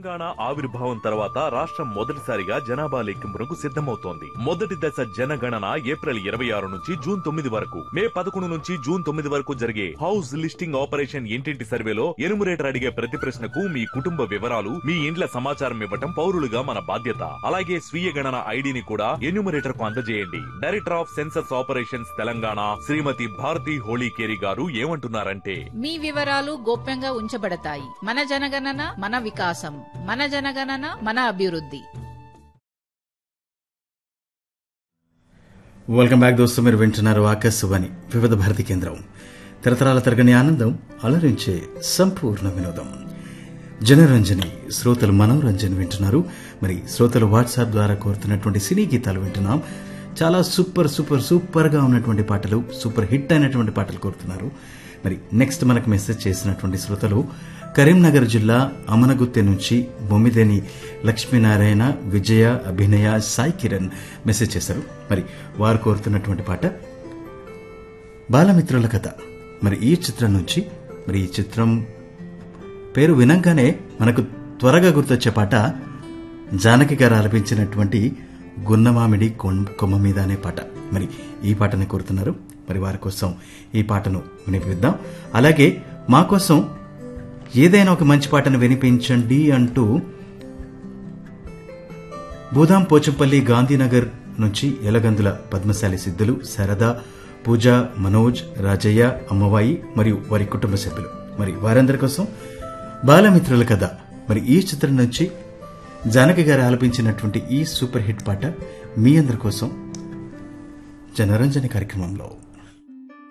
తెలంగాణ ఆవిర్భావం తర్వాత రాష్ట్రం మొదటిసారిగా జనాభా లెక్కింపునకు సిద్ధమవుతోంది మొదటి దశ జనగణన ఏప్రిల్ ఇరవై ఆరు నుంచి జూన్ తొమ్మిది వరకు మే పదకొండు నుంచి జూన్ తొమ్మిది వరకు జరిగే హౌస్ లిస్టింగ్ ఆపరేషన్ ఇంటింటి సర్వేలో ఎనుమరేటర్ అడిగే ప్రతి ప్రశ్నకు మీ కుటుంబ వివరాలు మీ ఇండ్ల సమాచారం ఇవ్వటం పౌరులుగా మన బాధ్యత అలాగే స్వీయ గణన ఐడిని కూడా ఎన్యూమరేటర్ కు అందజేయండి director of census operations Telangana Srimathi Bharati Holikeri garu ఏమంటున్నారంటే మీ వివరాలు గోప్యంగా ఉంచబడతాయి మన జనగణన మన వికాసం మన జనగణన మన అభివృద్ధి వెల్కమ్ బ్యాక్ దోస్తు మీరు వింటున్నారు ఆకాశవాణి వివిధ భారతి కేంద్రం తరతరాల తరగని ఆనందం అలరించే సంపూర్ణ వినోదం జనరంజని శ్రోతలు మనోరంజన్ వింటున్నారు మరి శ్రోతలు వాట్సాప్ ద్వారా కోరుతున్నటువంటి సినీ గీతాలు వింటున్నాం చాలా సూపర్ సూపర్ సూపర్ గా ఉన్నటువంటి పాటలు సూపర్ హిట్ అయినటువంటి పాటలు కోరుతున్నారు మరి నెక్స్ట్ మనకు మెసేజ్ చేసినటువంటి శ్రోతలు కరీంనగర్ జిల్లా అమనగుత్తె నుంచి బొమ్మిదేని లక్ష్మీనారాయణ విజయ అభినయ సాయి కిరణ్ మెసేజ్ చేశారు మరి వారు కోరుతున్నటువంటి పాట బాలమిత్రుల కథ మరి ఈ చిత్రం నుంచి మరి ఈ చిత్రం పేరు వినంగానే మనకు త్వరగా గుర్తొచ్చే పాట జానకి గారు ఆలపించినటువంటి గున్నమామిడి కొం- కొమ్మ మీద అనే పాట మరి ఈ పాటని కోరుతున్నారు మరి వారి కోసం ఈ పాటను వినిపిద్దాం అలాగే మా కోసం ఏదైనా ఒక మంచి పాటను వినిపించండి అంటూ భూదాం పోచంపల్లి గాంధీనగర్ నుంచి ఎలగందుల పద్మశాలి సిద్ధులు శారద పూజ మనోజ్ రాజయ్య అమ్మవాయి మరియు వారి కుటుంబ సభ్యులు మరి వారందరి కోసం బాలమిత్రుల కథ మరి ఈ చిత్రం నుంచి జానకి గారు ఆలపించినటువంటి ఈ సూపర్ హిట్ పాట మీ అందరి కోసం జనరంజని కార్యక్రమంలో